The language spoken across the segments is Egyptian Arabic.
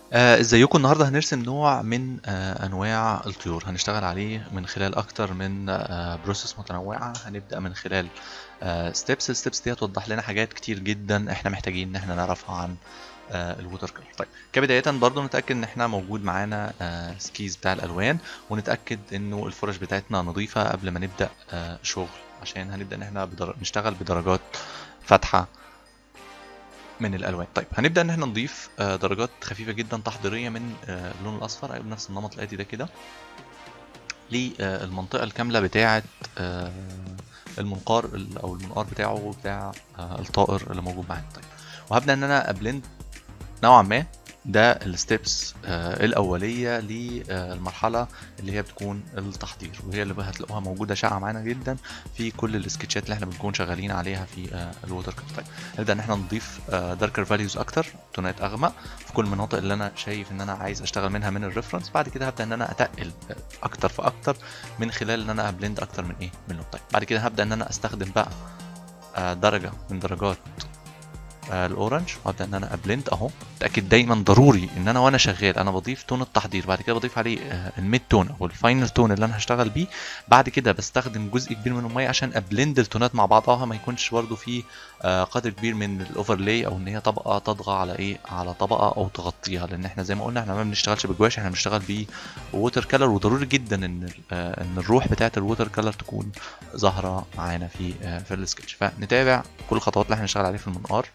آه، ازيكم النهارده هنرسم نوع من آه، انواع الطيور هنشتغل عليه من خلال اكتر من بروسيس متنوعه هنبدا من خلال ستيبس الستيبس دي هتوضح لنا حاجات كتير جدا احنا محتاجين ان احنا نعرفها عن الووتر كلر طيب كبدايه برضو نتاكد ان احنا موجود معانا سكيز بتاع الالوان ونتاكد انه الفرش بتاعتنا نظيفه قبل ما نبدا آه، شغل عشان هنبدا ان احنا بدر... نشتغل بدرجات فاتحه من الالوان طيب هنبدا ان احنا نضيف آه، درجات خفيفه جدا تحضيريه من آه، اللون الاصفر أيوة بنفس النمط الاتي ده كده للمنطقه الكامله بتاعه آه، المنقار ال- او المنقار بتاعه بتاع آه، الطائر اللي موجود معانا طيب وهبدا ان انا ابلند نوعا ما ده الستبس الاوليه للمرحله اللي هي بتكون التحضير وهي اللي بقى هتلاقوها موجوده شائعه معانا جدا في كل السكتشات اللي احنا بنكون شغالين عليها في الووتر كلر طيب نبدا ان احنا نضيف داركر فاليوز اكتر تونات اغمق في كل المناطق اللي انا شايف ان انا عايز اشتغل منها من الريفرنس بعد كده هبدا ان انا اتقل آه، اكتر فاكتر من خلال ان انا ابلند اكتر من ايه من لون طيب بعد كده هبدا ان انا استخدم بقى آه، درجه من درجات آه، الاورنج وابدا ان انا ابلند اهو اتاكد دايما ضروري ان انا وانا شغال انا بضيف تون التحضير بعد كده بضيف عليه آه، الميد تون او الفاينل تون اللي انا هشتغل بيه بعد كده بستخدم جزء كبير من الميه عشان ابلند التونات مع بعضها ما يكونش برضو في آه، قدر كبير من الاوفرلاي او ان هي طبقه تطغى على ايه على طبقه او تغطيها لان احنا زي ما قلنا احنا ما بنشتغلش بجواش احنا بنشتغل بووتر كلر وضروري جدا ان ال- آه، ان الروح بتاعه الووتر كلر تكون ظاهره معانا في آه، في السكتش فنتابع كل الخطوات اللي احنا هنشتغل عليها في المنقار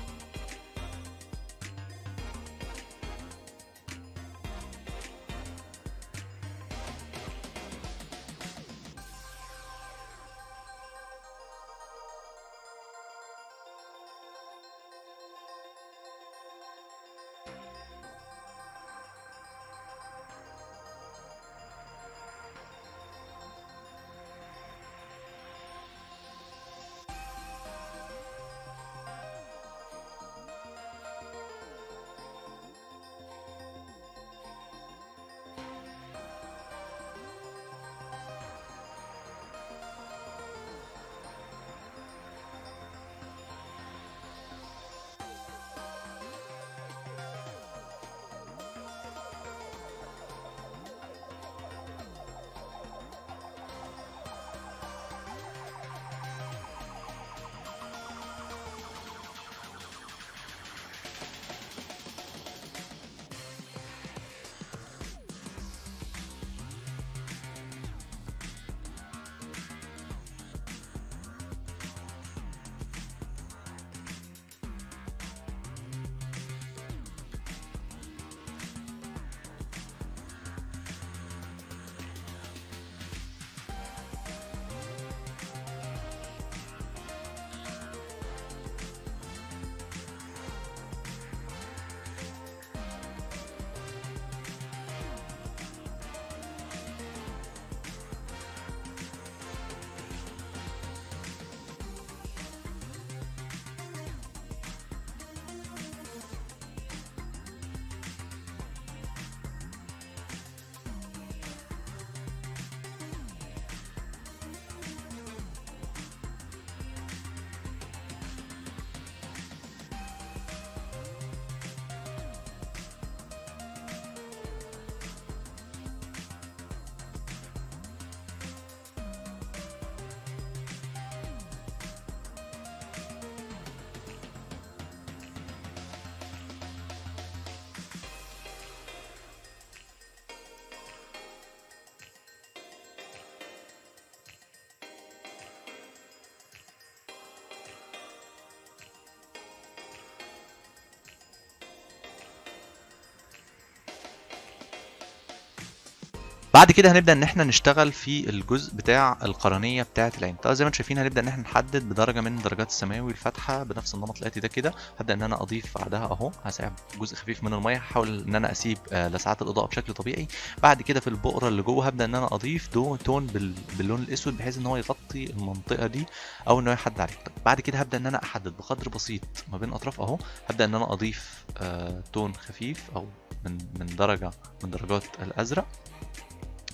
بعد كده هنبدا ان احنا نشتغل في الجزء بتاع القرنيه بتاعه العين طبعا زي ما انتم شايفين هنبدا ان احنا نحدد بدرجه من درجات السماوي الفاتحه بنفس النمط الاتي ده كده هبدا ان انا اضيف بعدها اهو هسحب جزء خفيف من الميه هحاول ان انا اسيب آه، لسعات الاضاءه بشكل طبيعي بعد كده في البقره اللي جوه هبدا ان انا اضيف دو تون بال... باللون الاسود بحيث ان هو يغطي المنطقه دي او ان هو يحدد عليها طيب بعد كده هبدا ان انا احدد بقدر بسيط ما بين الاطراف اهو هبدا ان انا اضيف آه تون خفيف او من من درجه من درجات الازرق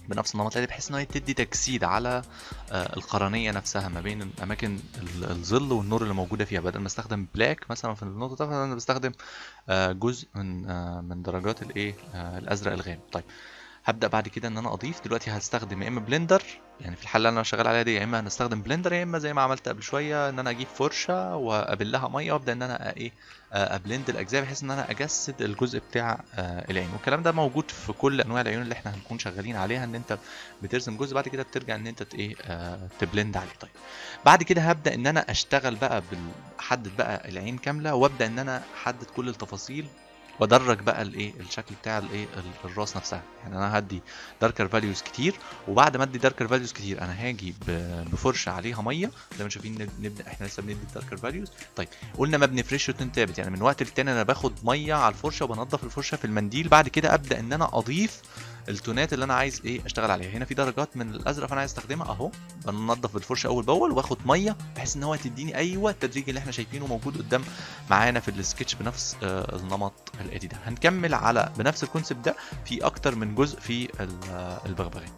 بنفس النمط الآلي بحيث ان هي تدي تجسيد على آه، القرنيه نفسها ما بين اماكن ال- الظل والنور اللي موجوده فيها بدل ما استخدم بلاك مثلا في النقطه ده انا بستخدم آه، جزء من آه، من درجات الايه آه، الازرق الغامق طيب هبدا بعد كده ان انا اضيف دلوقتي هستخدم يا اما بلندر يعني في الحاله اللي انا شغال عليها دي يا اما هنستخدم بلندر يا اما زي ما عملت قبل شويه ان انا اجيب فرشه وابلها ميه وابدا ان انا ايه آه، ابلند الاجزاء بحيث ان انا اجسد الجزء بتاع آه، العين والكلام ده موجود في كل انواع العيون اللي احنا هنكون شغالين عليها ان انت بترسم جزء بعد كده بترجع ان انت ت- ايه آه، تبلند عليه طيب بعد كده هبدا ان انا اشتغل بقى بال- احدد بقى العين كامله وابدا ان انا احدد كل التفاصيل وادرج بقى الايه الشكل بتاع الايه ال- الراس نفسها يعني انا هدي داركر فاليوز كتير وبعد ما ادي داركر فاليوز كتير انا هاجي ب- بفرشه عليها ميه زي ما شايفين نب- نبدا احنا لسه بندي داركر فاليوز طيب قلنا ما بنفرش وتن ثابت يعني من وقت للتاني انا باخد ميه على الفرشه وبنضف الفرشه في المنديل بعد كده ابدا ان انا اضيف التونات اللي انا عايز ايه اشتغل عليها هنا في درجات من الازرق فانا عايز استخدمها اهو بنضف بالفرشه اول باول واخد ميه بحيث ان هو تديني ايوه التدريج اللي احنا شايفينه موجود قدام معانا في السكتش بنفس آه، النمط الاتي ده هنكمل على بنفس الكونسيبت ده في اكتر من جزء في ال- آه، البغبغان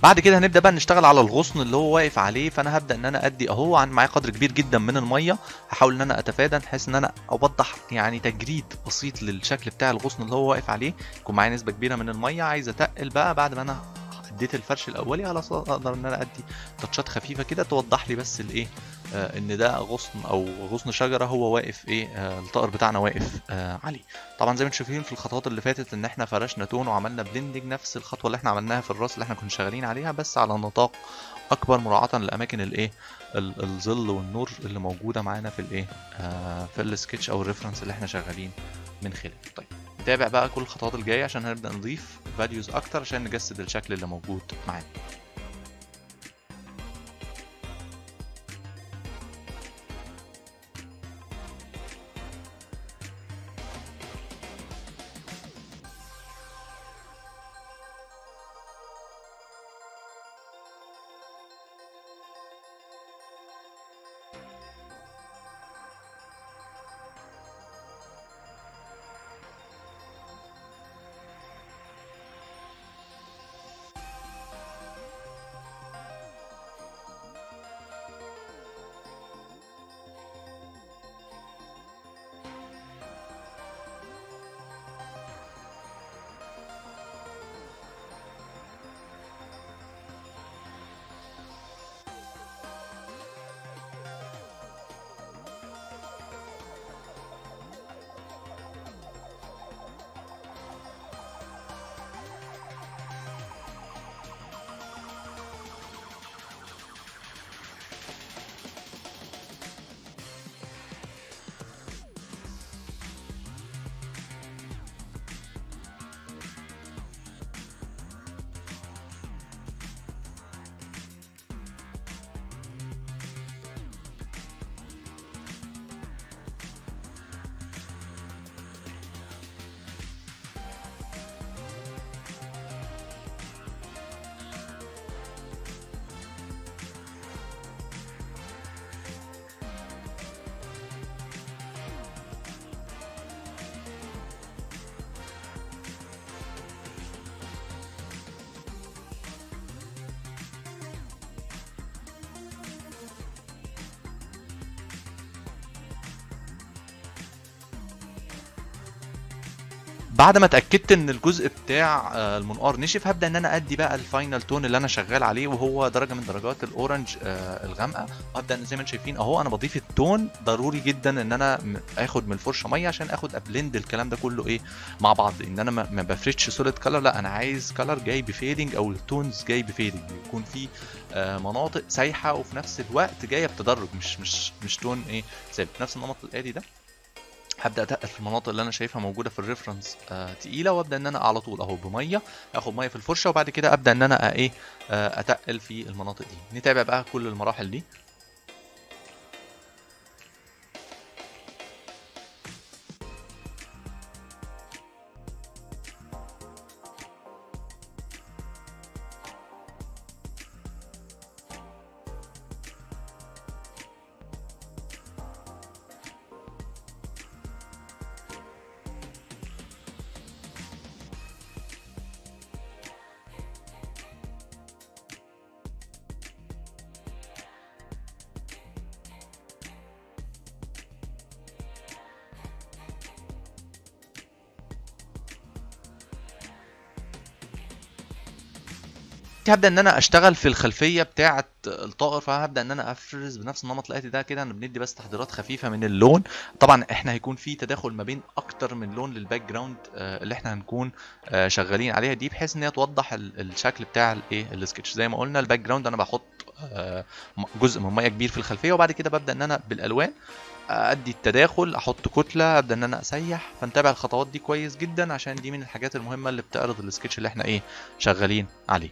بعد كده هنبدا بقى نشتغل على الغصن اللي هو واقف عليه فانا هبدا ان انا ادي اهو عن معايا قدر كبير جدا من الميه هحاول ان انا اتفادى بحيث ان انا اوضح يعني تجريد بسيط للشكل بتاع الغصن اللي هو واقف عليه يكون معايا نسبه كبيره من الميه عايز اتقل بقى بعد ما انا اديت الفرش الاولي خلاص اقدر ان انا ادي تاتشات خفيفه كده توضح لي بس الايه آه ان ده غصن او غصن شجره هو واقف ايه آه الطائر بتاعنا واقف آه عليه طبعا زي ما انتم شايفين في الخطوات اللي فاتت ان احنا فرشنا تون وعملنا بلندنج نفس الخطوه اللي احنا عملناها في الراس اللي احنا كنا شغالين عليها بس على نطاق اكبر مراعاه لاماكن الايه الظل والنور اللي موجوده معانا في الايه آه في السكتش او الريفرنس اللي احنا شغالين من خلاله طيب نتابع بقى كل الخطوات الجايه عشان هنبدا نضيف فاليوز اكتر عشان نجسد الشكل اللي موجود معانا بعد ما اتاكدت ان الجزء بتاع المنقار نشف هبدا ان انا ادي بقى الفاينل تون اللي انا شغال عليه وهو درجه من درجات الاورنج الغامقه وابدا زي ما انتم شايفين اهو انا بضيف التون ضروري جدا ان انا اخد من الفرشه ميه عشان اخد ابلند الكلام ده كله ايه مع بعض ان انا ما بفردش سوليد كلر لا انا عايز كلر جاي بفيدنج او التونز جاي بفيدنج يكون في مناطق سايحه وفي نفس الوقت جايه بتدرج مش مش مش تون ايه ثابت نفس النمط الادي ده هبدا اتقل في المناطق اللي انا شايفها موجوده في الريفرنس آه تقيله وابدا ان انا على طول اهو بميه اخد ميه في الفرشه وبعد كده ابدا ان انا ايه آه اتقل في المناطق دي نتابع بقى كل المراحل دي هبدا ان انا اشتغل في الخلفيه بتاعه الطائر فهبدا ان انا افرز بنفس النمط الاتي ده كده انا بندي بس تحضيرات خفيفه من اللون طبعا احنا هيكون في تداخل ما بين اكتر من لون للباك جراوند اللي احنا هنكون شغالين عليها دي بحيث ان هي توضح الشكل بتاع الايه السكتش زي ما قلنا الباك جراوند انا بحط جزء من ميه كبير في الخلفيه وبعد كده ببدا ان انا بالالوان ادي التداخل احط كتله ابدا ان انا اسيح فنتابع الخطوات دي كويس جدا عشان دي من الحاجات المهمه اللي بتعرض السكتش اللي احنا ايه شغالين عليه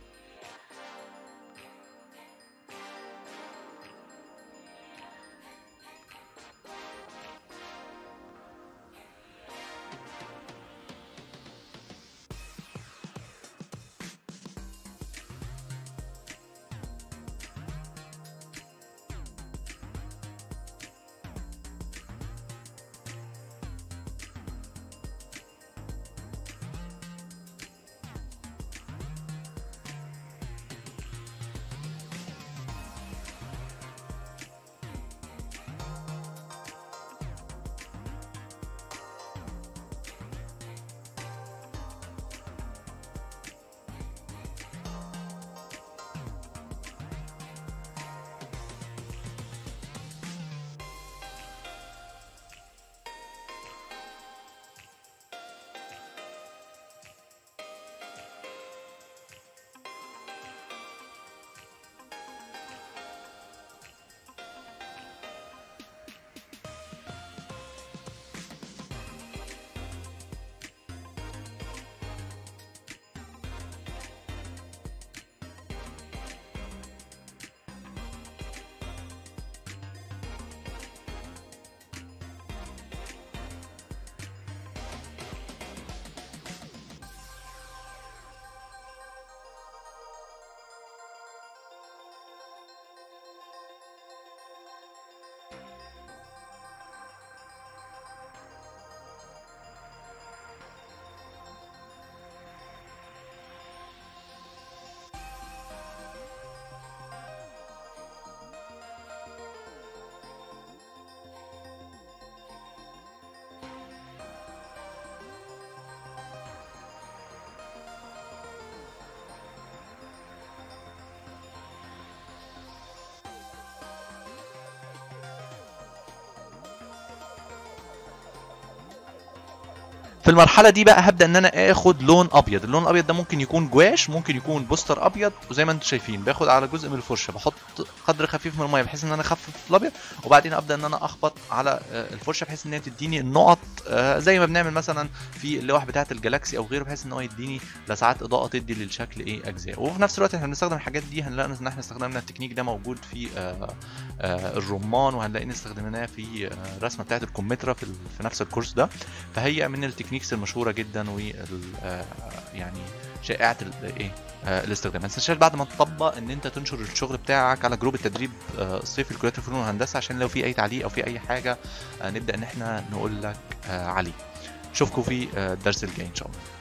في المرحله دي بقى هبدا ان انا اخد لون ابيض اللون الابيض ده ممكن يكون جواش ممكن يكون بوستر ابيض وزي ما انتم شايفين باخد على جزء من الفرشه بحط قدر خفيف من الميه بحيث ان انا اخفف الابيض وبعدين ابدا ان انا اخبط على آه، الفرشه بحيث ان هي تديني النقط آه، زي ما بنعمل مثلا في اللوح بتاعه الجالاكسي او غيره بحيث ان هو يديني لساعات اضاءه تدي للشكل ايه اجزاء وفي نفس الوقت احنا بنستخدم الحاجات دي هنلاقي ان احنا استخدمنا التكنيك ده موجود في آه، آه، الرمان وهنلاقي استخدمناه في آه، الرسمه بتاعه الكمثرى في ال- في نفس الكورس ده فهي من التكنيكس المشهوره جدا و يعني شائعه ال- ايه آه، الاستخدام ما تنساش بعد ما تطبق ان انت تنشر الشغل بتاعك على جروب التدريب آه، الصيفي لكليات الفنون والهندسه عشان لو في اي تعليق او في اي حاجه آه، نبدا ان احنا نقول لك آه، عليه اشوفكم في آه، الدرس الجاي ان شاء الله